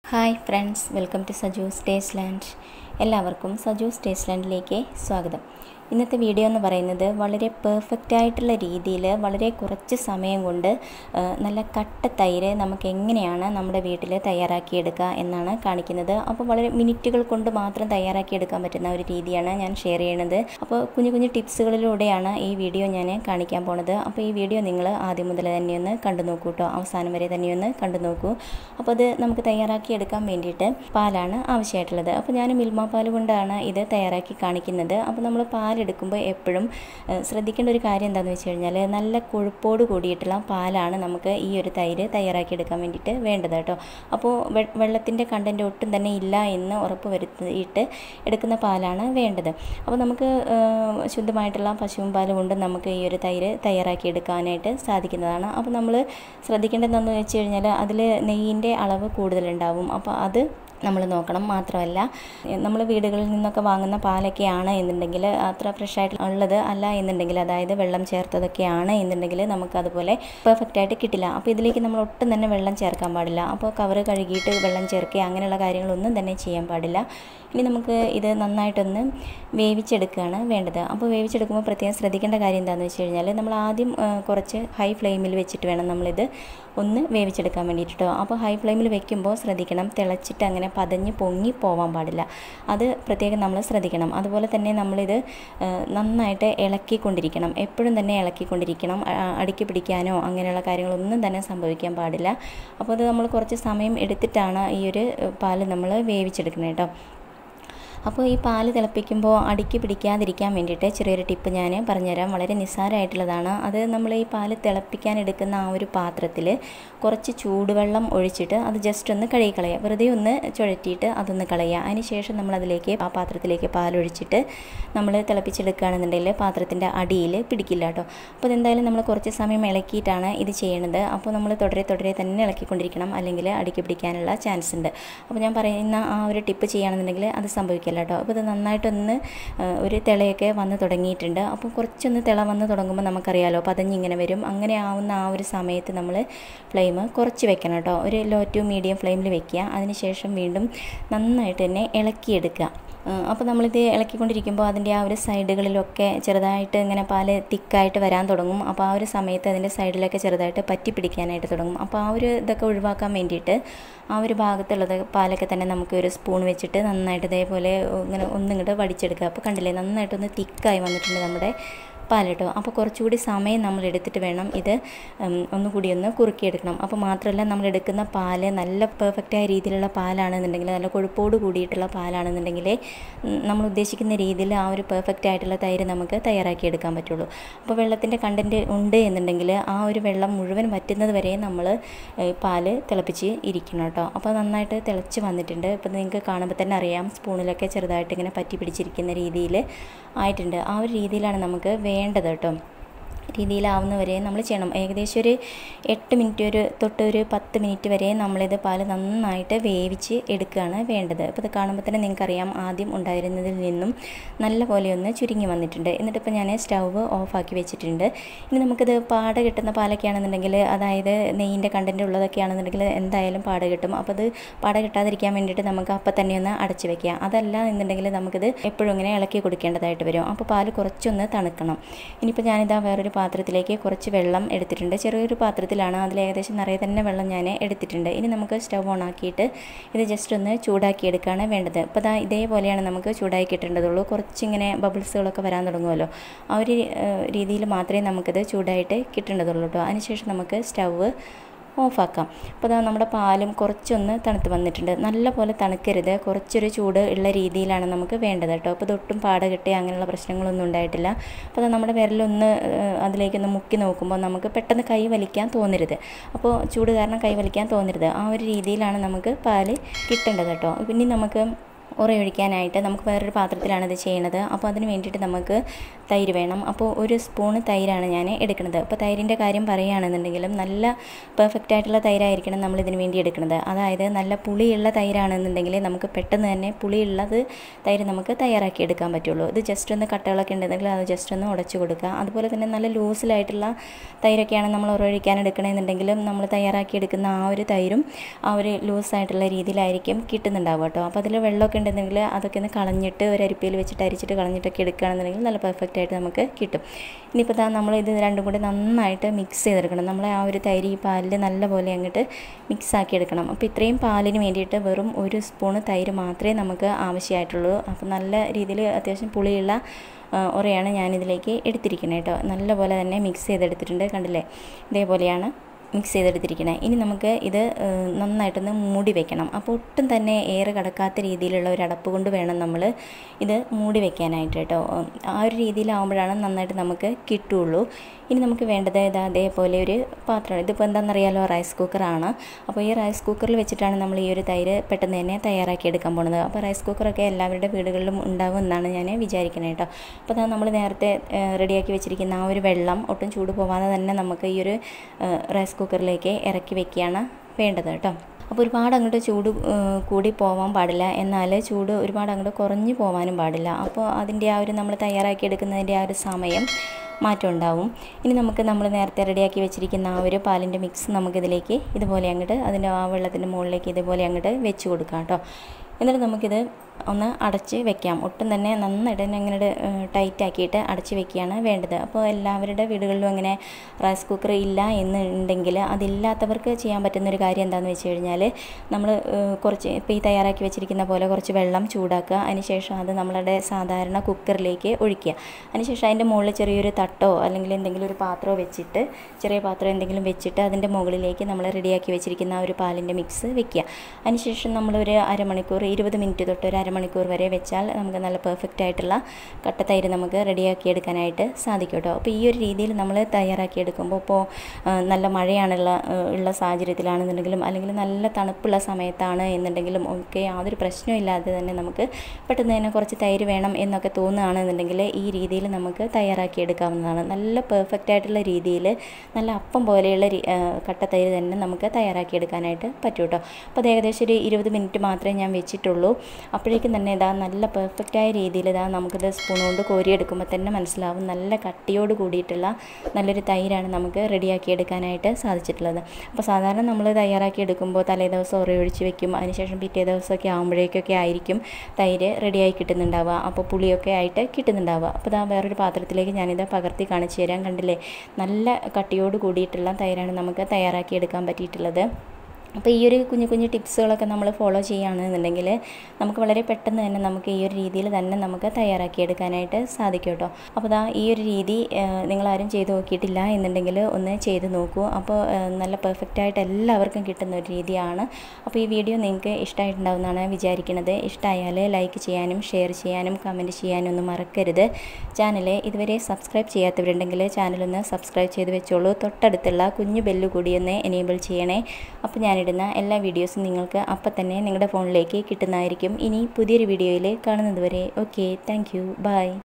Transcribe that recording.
hi friends welcome to Saju's taste land എല്ലാവർക്കും Saju's taste ലാൻഡിലേക്ക് സ്വാഗതം ഇന്നത്തെ വീഡിയോ എന്ന് പറയുന്നത് വളരെ പെർഫെക്റ്റ് ആയിട്ടുള്ള രീതിയിൽ വളരെ കുറച്ച് സമയം കൊണ്ട് ആ, നല്ല കട്ട തൈര് നമുക്ക് എങ്ങനെയാണ് നമ്മുടെ വീട്ടിൽ തയ്യാറാക്കിയെടുക്കുക എന്നാണ് കാണിക്കുന്നത് അപ്പോൾ വളരെ മിനിറ്റുകൾ കൊണ്ട് മാത്രം തയ്യാറാക്കിയെടുക്കാൻ പറ്റുന്ന ഒരു രീതിയാണ് ഞാൻ ഷെയർ ചെയ്യണത് അപ്പോൾ കുഞ്ഞു കുഞ്ഞു ടിപ്സുകളിലൂടെയാണ് ഈ വീഡിയോ ഞാൻ കാണിക്കാൻ പോണത് അപ്പോൾ ഈ വീഡിയോ നിങ്ങൾ ആദ്യം മുതൽ തന്നെ ഒന്ന് കണ്ടു നോക്കൂ കേട്ടോ അവസാനം വരെ തന്നെ ഒന്ന് കണ്ടു നോക്കൂ അപ്പോൾ അത് നമുക്ക് തയ്യാറാക്കി എടുക്കാൻ വേണ്ടിയിട്ട് പാലാണ് ആവശ്യമായിട്ടുള്ളത് അപ്പോൾ ഞാൻ മിൽമ പാൽ കൊണ്ടാണ് ഇത് തയ്യാറാക്കി കാണിക്കുന്നത് അപ്പോൾ നമ്മൾ പാലെടുക്കുമ്പോൾ എപ്പോഴും ഏഹ്, ശ്രദ്ധിക്കേണ്ട ഒരു കാര്യം എന്താണെന്ന് വെച്ച് കഴിഞ്ഞാൽ നല്ല കൊഴുപ്പോട് കൂടിയിട്ടുള്ള പാലാണ് നമുക്ക് ഈ ഒരു തൈര് തയ്യാറാക്കി എടുക്കാൻ വേണ്ടിയിട്ട് വേണ്ടത് കേട്ടോ അപ്പോൾ വെ- വെള്ളത്തിൻ്റെ കണ്ടൻറ്റ് ഒട്ടും തന്നെ ഇല്ല എന്ന് ഉറപ്പ് വരുത്തിയിട്ട് എടുക്കുന്ന പാലാണ് വേണ്ടത് അപ്പോൾ നമുക്ക് ഏഹ്, ശുദ്ധമായിട്ടുള്ള പശുവും പാൽ കൊണ്ട് നമുക്ക് ഈ ഒരു തൈര് തയ്യാറാക്കി എടുക്കാനായിട്ട് സാധിക്കുന്നതാണ് അപ്പോൾ നമ്മൾ ശ്രദ്ധിക്കേണ്ടതെന്ന് വെച്ച് കഴിഞ്ഞാൽ അതിൽ നെയ്യിൻ്റെ അളവ് കൂടുതലുണ്ടാവും അപ്പോൾ അത് നമ്മൾ നോക്കണം മാത്രമല്ല നമ്മൾ വീടുകളിൽ നിന്നൊക്കെ വാങ്ങുന്ന പാലൊക്കെയാണ് എന്നുണ്ടെങ്കിൽ അത്ര ഫ്രഷ് ആയിട്ട് ഉള്ളത് അല്ല എന്നുണ്ടെങ്കിൽ അതായത് വെള്ളം ചേർത്തതൊക്കെയാണ് എന്നുണ്ടെങ്കിൽ നമുക്ക് അതുപോലെ പെർഫെക്റ്റ് ആയിട്ട് കിട്ടില്ല അപ്പോൾ ഇതിലേക്ക് നമ്മൾ ഒട്ടും തന്നെ വെള്ളം ചേർക്കാൻ പാടില്ല അപ്പോൾ കവറ് കഴുകിയിട്ട് വെള്ളം ചേർക്കുക അങ്ങനെയുള്ള കാര്യങ്ങളൊന്നും തന്നെ ചെയ്യാൻ പാടില്ല ഇനി നമുക്ക് ഇത് നന്നായിട്ടൊന്ന് വേവിച്ചെടുക്കുകയാണ് വേണ്ടത് അപ്പോൾ വേവിച്ചെടുക്കുമ്പോൾ പ്രത്യേകം ശ്രദ്ധിക്കേണ്ട കാര്യം എന്താണെന്ന് വെച്ച് കഴിഞ്ഞാൽ നമ്മൾ ആദ്യം ആ, കുറച്ച് ഹൈ ഫ്ലെയിമിൽ വെച്ചിട്ട് വേണം നമ്മളിത് ഒന്ന് വേവിച്ചെടുക്കാൻ വേണ്ടിയിട്ട് കേട്ടോ അപ്പോൾ ഹൈ ഫ്ലെയിമിൽ വെക്കുമ്പോൾ ശ്രദ്ധിക്കണം തിളച്ചിട്ട് അങ്ങനെ പതഞ്ഞ് പൊങ്ങി പോവാൻ പാടില്ല അത് പ്രത്യേകം നമ്മൾ ശ്രദ്ധിക്കണം അതുപോലെ തന്നെ നമ്മളിത് ആ, നന്നായിട്ട് ഇളക്കിക്കൊണ്ടിരിക്കണം എപ്പോഴും തന്നെ ഇളക്കിക്കൊണ്ടിരിക്കണം ആ, അടുക്കി പിടിക്കാനോ അങ്ങനെയുള്ള കാര്യങ്ങളൊന്നും തന്നെ സംഭവിക്കാൻ പാടില്ല അപ്പോൾ അത് നമ്മൾ കുറച്ച് സമയം എടുത്തിട്ടാണ് ഈ ഒരു പാല് നമ്മൾ വേവിച്ചെടുക്കുന്നത് കേട്ടോ അപ്പോൾ ഈ പാല് തിളപ്പിക്കുമ്പോൾ അടുക്കി പിടിക്കാതിരിക്കാൻ വേണ്ടിയിട്ട് ചെറിയൊരു ടിപ്പ് ഞാൻ പറഞ്ഞുതരാം വളരെ നിസ്സാരമായിട്ടുള്ളതാണ് അത് നമ്മൾ ഈ പാല് തിളപ്പിക്കാൻ എടുക്കുന്ന ആ ഒരു പാത്രത്തിൽ കുറച്ച് ചൂടുവെള്ളം ഒഴിച്ചിട്ട് അത് ജസ്റ്റ് ഒന്ന് കഴുകി കളയുക വെറുതെ ഒന്ന് ചുഴറ്റിയിട്ട് അതൊന്ന് കളയുക അതിന് ശേഷം നമ്മൾ അതിലേക്ക് ആ പാത്രത്തിലേക്ക് പാലൊഴിച്ചിട്ട് നമ്മൾ തിളപ്പിച്ചെടുക്കുകയാണെന്നുണ്ടെങ്കിൽ പാത്രത്തിൻ്റെ അടിയിൽ പിടിക്കില്ല കേട്ടോ അപ്പോൾ ഇതെന്തായാലും നമ്മൾ കുറച്ച് സമയം ഇളക്കിയിട്ടാണ് ഇത് ചെയ്യണത് അപ്പോൾ നമ്മൾ തുടരെ തുടരെ തന്നെ ഇളക്കിക്കൊണ്ടിരിക്കണം അല്ലെങ്കിൽ അടുക്കി പിടിക്കാനുള്ള ചാൻസ് ഉണ്ട് അപ്പോൾ ഞാൻ പറയുന്ന ആ ഒരു ടിപ്പ് ചെയ്യുകയാണെന്നുണ്ടെങ്കിൽ അത് സംഭവിക്കില്ല കേട്ടോ അപ്പോൾ ഇത് നന്നായിട്ടൊന്ന് ആ, ഒരു തിളയൊക്കെ വന്ന് തുടങ്ങിയിട്ടുണ്ട് അപ്പോൾ കുറച്ചൊന്ന് തിള വന്ന് തുടങ്ങുമ്പോൾ നമുക്കറിയാലോ പതഞ്ഞിങ്ങനെ വരും അങ്ങനെ ആവുന്ന ആ ഒരു സമയത്ത് നമ്മൾ ഫ്ലെയിം കുറച്ച് വെക്കണം കേട്ടോ ഒരു ലോ ടു മീഡിയം ഫ്ലെയിമിൽ വെക്കുക അതിനുശേഷം വീണ്ടും നന്നായിട്ട് തന്നെ ഇളക്കിയെടുക്കുക അപ്പോൾ നമ്മളിത് ഇളക്കിക്കൊണ്ടിരിക്കുമ്പോൾ അതിൻ്റെ ആ ഒരു സൈഡുകളിലൊക്കെ ചെറുതായിട്ട് ഇങ്ങനെ പാല് തിക്കായിട്ട് വരാൻ തുടങ്ങും അപ്പോൾ ആ ഒരു സമയത്ത് അതിൻ്റെ സൈഡിലൊക്കെ ചെറുതായിട്ട് പറ്റി പിടിക്കാനായിട്ട് തുടങ്ങും അപ്പോൾ ആ ഒരു ഇതൊക്കെ ഒഴിവാക്കാൻ വേണ്ടിയിട്ട് ആ ഒരു ഭാഗത്തുള്ളത് പാലൊക്കെ തന്നെ നമുക്ക് ഒരു സ്പൂൺ വെച്ചിട്ട് നന്നായിട്ട് ഇതേപോലെ ഇങ്ങനെ ഒന്നിങ്ങോട്ട് വടിച്ചെടുക്കുക അപ്പോൾ കണ്ടില്ലേ നന്നായിട്ടൊന്ന് തിക്കായി വന്നിട്ടുണ്ട് നമ്മുടെ പാൽ കേട്ടോ അപ്പോൾ കുറച്ചുകൂടി സമയം നമ്മൾ എടുത്തിട്ട് വേണം ഇത് ഉം, ഒന്നുകൂടി ഒന്ന് കുറുക്കിയെടുക്കണം അപ്പോൾ മാത്രമല്ല നമ്മൾ എടുക്കുന്ന പാല് നല്ല പെർഫെക്റ്റായ രീതിയിലുള്ള പാലാണെന്നുണ്ടെങ്കിൽ നല്ല കൊഴുപ്പോട് കൂടിയിട്ടുള്ള പാലാണെന്നുണ്ടെങ്കിൽ ഉം, നമ്മൾ ഉദ്ദേശിക്കുന്ന രീതിയിൽ ആ ഒരു പെർഫെക്റ്റ് ആയിട്ടുള്ള തൈര് നമുക്ക് തയ്യാറാക്കി എടുക്കാൻ പറ്റുള്ളൂ അപ്പോൾ വെള്ളത്തിൻ്റെ കണ്ടൻറ്റ് ഉണ്ട് എന്നുണ്ടെങ്കിൽ ആ ഒരു വെള്ളം മുഴുവൻ വറ്റുന്നത് വരെ നമ്മൾ ഏഹ്, പാല് തിളപ്പിച്ച് ഇരിക്കണം കേട്ടോ അപ്പോൾ നന്നായിട്ട് തിളച്ച് വന്നിട്ടുണ്ട് ഇപ്പോൾ നിങ്ങൾക്ക് കാണുമ്പോൾ തന്നെ അറിയാം സ്പൂണിലൊക്കെ ചെറുതായിട്ട് ഇങ്ങനെ പറ്റി പിടിച്ചിരിക്കുന്ന രീതിയിൽ ആയിട്ടുണ്ട് ആ ഒരു രീതിയിലാണ് നമുക്ക് വേണ്ടത് കേട്ടോ രീതിയിലാവുന്നവരെ നമ്മൾ ചെയ്യണം ഏകദേശം ഒരു എട്ട് മിനിറ്റ് ഒരു തൊട്ട് ഒരു പത്ത് മിനിറ്റ് വരെ നമ്മളിത് പാല് നന്നായിട്ട് വേവിച്ച് എടുക്കുകയാണ് വേണ്ടത് അപ്പോൾ ഇത് കാണുമ്പോൾ തന്നെ നിങ്ങൾക്കറിയാം ആദ്യം ഉണ്ടായിരുന്നതിൽ നിന്നും നല്ല പോലെ ഒന്ന് ചുരുങ്ങി വന്നിട്ടുണ്ട് എന്നിട്ടിപ്പോൾ ഞാൻ സ്റ്റൗവ് ഓഫാക്കി വെച്ചിട്ടുണ്ട് ഇനി നമുക്കിത് പാട കിട്ടുന്ന പാലൊക്കെ ആണെന്നുണ്ടെങ്കിൽ അതായത് നെയ്യിൻ്റെ കണ്ടൻറ്റ് ഉള്ളതൊക്കെ ആണെന്നുണ്ടെങ്കിൽ എന്തായാലും പാട കിട്ടും അപ്പോൾ അത് പാട കിട്ടാതിരിക്കാൻ വേണ്ടിയിട്ട് നമുക്ക് അപ്പം തന്നെ ഒന്ന് അടച്ച് വെക്കുക അതല്ല എന്നുണ്ടെങ്കിൽ നമുക്കിത് എപ്പോഴും ഇങ്ങനെ ഇളക്കി കൊടുക്കേണ്ടതായിട്ട് വരും അപ്പോൾ പാല് കുറച്ചൊന്ന് തണുക്കണം ഇനിയിപ്പോൾ ഞാനിതാ വേറൊരു പാത്രത്തിലേക്ക് കുറച്ച് വെള്ളം എടുത്തിട്ടുണ്ട് ചെറിയൊരു പാത്രത്തിലാണ് അതിൽ ഏകദേശം നിറയെ തന്നെ വെള്ളം ഞാൻ എടുത്തിട്ടുണ്ട് ഇനി നമുക്ക് സ്റ്റവ് ഓൺ ആക്കിയിട്ട് ഇത് ജസ്റ്റ് ഒന്ന് ചൂടാക്കി എടുക്കുകയാണ് വേണ്ടത് അപ്പോൾ ദാ ഇതേപോലെയാണ് നമുക്ക് ചൂടാക്കി കിട്ടേണ്ടതുള്ളൂ കുറച്ചിങ്ങനെ ബബിൾസുകളൊക്കെ വരാൻ തുടങ്ങുമല്ലോ ആ ഒരു രീതിയിൽ മാത്രമേ നമുക്കിത് ചൂടായിട്ട് കിട്ടേണ്ടതുള്ളൂ കേട്ടോ അതിനുശേഷം നമുക്ക് സ്റ്റവ് ഓഫാക്കാം അപ്പോൾ അതാ നമ്മുടെ പാലും കുറച്ചൊന്ന് തണുത്ത് വന്നിട്ടുണ്ട് നല്ല പോലെ തണുക്കരുത് കുറച്ചൊരു ചൂട് ഉള്ള രീതിയിലാണ് നമുക്ക് വേണ്ടത് കേട്ടോ അപ്പോൾ ഇതൊട്ടും പാട കിട്ടി അങ്ങനെയുള്ള പ്രശ്നങ്ങളൊന്നും ഉണ്ടായിട്ടില്ല അപ്പോൾ അത് നമ്മുടെ വിരലൊന്ന് ഏഹ്, അതിലേക്കൊന്ന് മുക്കി നോക്കുമ്പോൾ നമുക്ക് പെട്ടെന്ന് കൈ വലിക്കാൻ തോന്നരുത് അപ്പോൾ ചൂട് കാരണം കൈ വലിക്കാൻ തോന്നരുത് ആ ഒരു രീതിയിലാണ് നമുക്ക് പാല് കിട്ടേണ്ടത് കേട്ടോ പിന്നെ നമുക്ക് ഉറയൊഴിക്കാനായിട്ട് നമുക്ക് വേറൊരു പാത്രത്തിലാണ് ഇത് ചെയ്യണത് അപ്പോൾ അതിന് വേണ്ടിയിട്ട് നമുക്ക് തൈര് വേണം അപ്പോൾ ഒരു സ്പൂണ് തൈരാണ് ഞാൻ എടുക്കുന്നത് അപ്പോൾ തൈരിൻ്റെ കാര്യം പറയുകയാണെന്നുണ്ടെങ്കിലും നല്ല പെർഫെക്റ്റ് ആയിട്ടുള്ള തൈരായിരിക്കണം നമ്മൾ ഇതിന് വേണ്ടി എടുക്കുന്നത് അതായത് നല്ല പുളിയുള്ള തൈരാണെന്നുണ്ടെങ്കിൽ നമുക്ക് പെട്ടെന്ന് തന്നെ പുളിയുള്ളത് തൈര് നമുക്ക് തയ്യാറാക്കി എടുക്കാൻ പറ്റുള്ളൂ ഇത് ജസ്റ്റ് ഒന്ന് കട്ടകളൊക്കെ ഉണ്ടെങ്കിൽ അത് ജസ്റ്റ് ഒന്ന് ഉടച്ചു കൊടുക്കുക അതുപോലെ തന്നെ നല്ല ലൂസിലായിട്ടുള്ള തൈരൊക്കെയാണ് നമ്മൾ ഉറവഴിക്കാൻ എടുക്കണമെന്നുണ്ടെങ്കിലും നമ്മൾ തയ്യാറാക്കി എടുക്കുന്ന ആ ഒരു തൈരും ആ ഒരു ലൂസായിട്ടുള്ള രീതിയിലായിരിക്കും കിട്ടുന്നുണ്ടാവുക കേട്ടോ അപ്പോൾ അതിൽ വെള്ളമൊക്കെ ഉണ്ടെങ്കിൽ അതൊക്കെ ഒന്ന് കളഞ്ഞിട്ട് ഒരു അരിപ്പയിൽ വെച്ചിട്ട് അരിച്ചിട്ട് കളഞ്ഞിട്ടൊക്കെ എടുക്കുകയാണെന്നുണ്ടെങ്കിൽ നല്ല പെർഫെക്റ്റ് ആയിട്ട് നമുക്ക് കിട്ടും ഇനിയിപ്പോൾ താ നമ്മൾ ഇത് രണ്ടും കൂടി നന്നായിട്ട് മിക്സ് ചെയ്തെടുക്കണം നമ്മൾ ആ ഒരു തൈര് ഈ പാലിൽ നല്ലപോലെ അങ്ങോട്ട് മിക്സ് ആക്കി എടുക്കണം അപ്പോൾ ഇത്രയും പാലിന് വേണ്ടിയിട്ട് വെറും ഒരു സ്പൂണ് തൈര് മാത്രമേ നമുക്ക് ആവശ്യമായിട്ടുള്ളൂ അപ്പോൾ നല്ല രീതിയിൽ അത്യാവശ്യം പുളിയുള്ള ഉറയാണ് ഞാനിതിലേക്ക് എടുത്തിരിക്കുന്നത് കേട്ടോ നല്ലപോലെ തന്നെ മിക്സ് ചെയ്തെടുത്തിട്ടുണ്ട് കണ്ടില്ലേ ഇതേപോലെയാണ് മിക്സ് ചെയ്തെടുത്തിരിക്കുന്നത് ഇനി നമുക്ക് ഇത് നന്നായിട്ടൊന്ന് മൂടി വെക്കണം അപ്പോൾ ഒട്ടും തന്നെ എയർ കടക്കാത്ത രീതിയിലുള്ള ഒരു അടപ്പ് കൊണ്ട് വേണം നമ്മൾ ഇത് മൂടി വെക്കാനായിട്ട് കേട്ടോ ആ ഒരു രീതിയിലാവുമ്പോഴാണ് നന്നായിട്ട് നമുക്ക് കിട്ടുള്ളൂ ഇനി നമുക്ക് വേണ്ടത് ഇതാ അതേപോലെ ഒരു പാത്രം ഇതിപ്പോൾ എന്താണെന്നറിയാലോ റൈസ് കുക്കറാണ് അപ്പോൾ ഈ റൈസ് കുക്കറിൽ വെച്ചിട്ടാണ് നമ്മൾ ഈ ഒരു തൈര് പെട്ടെന്ന് തന്നെ തയ്യാറാക്കി എടുക്കാൻ പോകുന്നത് അപ്പോൾ റൈസ് കുക്കറൊക്കെ എല്ലാവരുടെ വീടുകളിലും ഉണ്ടാവും എന്നാണ് ഞാൻ വിചാരിക്കുന്നത് കേട്ടോ അപ്പോൾ അതാ നമ്മൾ നേരത്തെ റെഡിയാക്കി വെച്ചിരിക്കുന്ന ആ ഒരു വെള്ളം ഒട്ടും ചൂട് പോവാതെ തന്നെ നമുക്ക് ഈ ഒരു റൈസ് കുക്കറിലേക്ക് ഇറക്കി വെക്കുകയാണ് വേണ്ടത് കേട്ടോ അപ്പോൾ ഒരുപാട് അങ്ങോട്ട് ചൂട് കൂടി പോകാൻ പാടില്ല എന്നാൽ ചൂട് ഒരുപാട് അങ്ങോട്ട് കുറഞ്ഞു പോകാനും പാടില്ല അപ്പോൾ അതിൻ്റെ ആ ഒരു നമ്മൾ തയ്യാറാക്കി എടുക്കുന്നതിൻ്റെ ആ ഒരു സമയം മാറ്റം ഉണ്ടാവും ഇനി നമുക്ക് നമ്മൾ നേരത്തെ റെഡിയാക്കി വെച്ചിരിക്കുന്ന ആ ഒരു പാലിൻ്റെ മിക്സ് നമുക്കിതിലേക്ക് ഇതുപോലെ അങ്ങോട്ട് അതിൻ്റെ ആ വെള്ളത്തിൻ്റെ മുകളിലേക്ക് ഇതുപോലെ അങ്ങോട്ട് വെച്ച് കൊടുക്കാം കേട്ടോ എന്നിട്ട് നമുക്കിത് ഒന്ന് അടച്ച് വെക്കാം ഒട്ടും തന്നെ നന്നായിട്ട് തന്നെ അങ്ങനെ ടൈറ്റ് ആക്കിയിട്ട് അടച്ച് വെക്കുകയാണ് വേണ്ടത് അപ്പോൾ എല്ലാവരുടെ വീടുകളിലും അങ്ങനെ റൈസ് കുക്കർ ഇല്ല എന്നുണ്ടെങ്കിൽ അതില്ലാത്തവർക്ക് ചെയ്യാൻ പറ്റുന്ന ഒരു കാര്യം എന്താണെന്ന് വെച്ച് കഴിഞ്ഞാൽ നമ്മൾ കുറച്ച് ഇപ്പോൾ ഈ തയ്യാറാക്കി വെച്ചിരിക്കുന്ന പോലെ കുറച്ച് വെള്ളം ചൂടാക്കുക അതിനുശേഷം അത് നമ്മളുടെ സാധാരണ കുക്കറിലേക്ക് ഒഴിക്കുക അതിനുശേഷം അതിൻ്റെ മുകളിൽ ചെറിയൊരു തട്ടോ അല്ലെങ്കിൽ എന്തെങ്കിലും ഒരു പാത്രമോ വെച്ചിട്ട് ചെറിയ പാത്രം എന്തെങ്കിലും വെച്ചിട്ട് അതിൻ്റെ മുകളിലേക്ക് നമ്മൾ റെഡിയാക്കി വെച്ചിരിക്കുന്ന ആ ഒരു പാലിൻ്റെ മിക്സ് വെക്കുക അതിനുശേഷം നമ്മളൊരു അരമണിക്കൂർ ഇരുപത് മിനിറ്റ് തൊട്ട് ഒരു അരമണിക്കൂർ വരെ വെച്ചാൽ നമുക്ക് നല്ല പെർഫെക്റ്റ് ആയിട്ടുള്ള കട്ടത്തൈര് നമുക്ക് റെഡിയാക്കി എടുക്കാനായിട്ട് സാധിക്കും കേട്ടോ അപ്പോൾ ഈ ഒരു രീതിയിൽ നമ്മൾ തയ്യാറാക്കി എടുക്കുമ്പോൾ ഇപ്പോൾ നല്ല മഴയാണുള്ള ഉള്ള സാഹചര്യത്തിലാണെന്നുണ്ടെങ്കിലും അല്ലെങ്കിൽ നല്ല തണുപ്പുള്ള സമയത്താണ് എന്നുണ്ടെങ്കിലും ഒക്കെ യാതൊരു പ്രശ്നമില്ലാതെ തന്നെ നമുക്ക് പെട്ടെന്ന് തന്നെ കുറച്ച് തൈര് വേണം എന്നൊക്കെ തോന്നുകയാണെന്നുണ്ടെങ്കിൽ ഈ രീതിയിൽ നമുക്ക് തയ്യാറാക്കി എടുക്കാവുന്നതാണ് നല്ല പെർഫെക്റ്റ് ആയിട്ടുള്ള രീതിയിൽ നല്ല അപ്പം പോലെയുള്ള കട്ടത്തൈര് തന്നെ നമുക്ക് തയ്യാറാക്കി എടുക്കാനായിട്ട് പറ്റും കേട്ടോ അപ്പോൾ അത് ഏകദേശം ഒരു ഇരുപത് മിനിറ്റ് മാത്രമേ ഞാൻ വെച്ചിട്ടുള്ളൂ അപ്പോഴേക്കും തന്നെ ഇതാ നല്ല പെർഫെക്റ്റായ രീതിയിൽ ഇതാ നമുക്കിത് സ്പൂൺ കൊണ്ട് കോരിയെടുക്കുമ്പോൾ തന്നെ മനസ്സിലാവും നല്ല കട്ടിയോട് കൂടിയിട്ടുള്ള നല്ലൊരു തൈരാണ് നമുക്ക് റെഡിയാക്കി എടുക്കാനായിട്ട് സാധിച്ചിട്ടുള്ളത് അപ്പോൾ സാധാരണ നമ്മൾ തയ്യാറാക്കി എടുക്കുമ്പോൾ തലേ ദിവസം ഉറയൊഴിച്ച് വെക്കും അതിനുശേഷം പിറ്റേ ദിവസമൊക്കെ ആകുമ്പോഴേക്കൊക്കെ ആയിരിക്കും തൈര് റെഡിയായി കിട്ടുന്നുണ്ടാവുക അപ്പോൾ പുളിയൊക്കെ ആയിട്ട് കിട്ടുന്നുണ്ടാവുക അപ്പോൾ ഇതാ വേറൊരു പാത്രത്തിലേക്ക് ഞാനിത് പകർത്തി കാണിച്ചു തരാൻ കണ്ടില്ലേ നല്ല കട്ടിയോട് കൂടിയിട്ടുള്ള തൈരാണ് നമുക്ക് തയ്യാറാക്കി എടുക്കാൻ പറ്റിയിട്ടുള്ളത് അപ്പോൾ ഈ ഒരു കുഞ്ഞു കുഞ്ഞു ടിപ്സുകളൊക്കെ നമ്മൾ ഫോളോ ചെയ്യുകയാണെന്നുണ്ടെങ്കിൽ നമുക്ക് വളരെ പെട്ടെന്ന് തന്നെ നമുക്ക് ഈ ഒരു രീതിയിൽ തന്നെ നമുക്ക് തയ്യാറാക്കി എടുക്കാനായിട്ട് സാധിക്കും കേട്ടോ അപ്പോൾ ദാ ഈ ഒരു രീതി നിങ്ങളാരും ചെയ്ത് നോക്കിയിട്ടില്ല എന്നുണ്ടെങ്കിൽ ഒന്ന് ചെയ്ത് നോക്കൂ അപ്പോൾ നല്ല പെർഫെക്റ്റ് ആയിട്ട് എല്ലാവർക്കും കിട്ടുന്ന ഒരു രീതിയാണ് അപ്പോൾ ഈ വീഡിയോ നിങ്ങൾക്ക് ഇഷ്ടമായിട്ടുണ്ടാവുമെന്നാണ് വിചാരിക്കുന്നത് ഇഷ്ടമായാൽ ലൈക്ക് ചെയ്യാനും ഷെയർ ചെയ്യാനും കമൻറ്റ് ചെയ്യാനും ഒന്നും മറക്കരുത് ചാനൽ ഇതുവരെ സബ്സ്ക്രൈബ് ചെയ്യാത്തവരുണ്ടെങ്കിൽ ചാനലൊന്ന് സബ്സ്ക്രൈബ് ചെയ്ത് വെച്ചോളൂ തൊട്ടടുത്തുള്ള കുഞ്ഞു ബെല്ല് കൂടി ഒന്ന് എനേബിൾ ചെയ്യണേ അപ്പോൾ ഞാനിടുന്ന എല്ലാ വീഡിയോസും നിങ്ങൾക്ക് അപ്പം തന്നെ നിങ്ങളുടെ ഫോണിലേക്ക് കിട്ടുന്നതായിരിക്കും ഇനി പുതിയൊരു വീഡിയോയിൽ കാണുന്നത് വരെ ഓക്കെ താങ്ക് യു ബൈ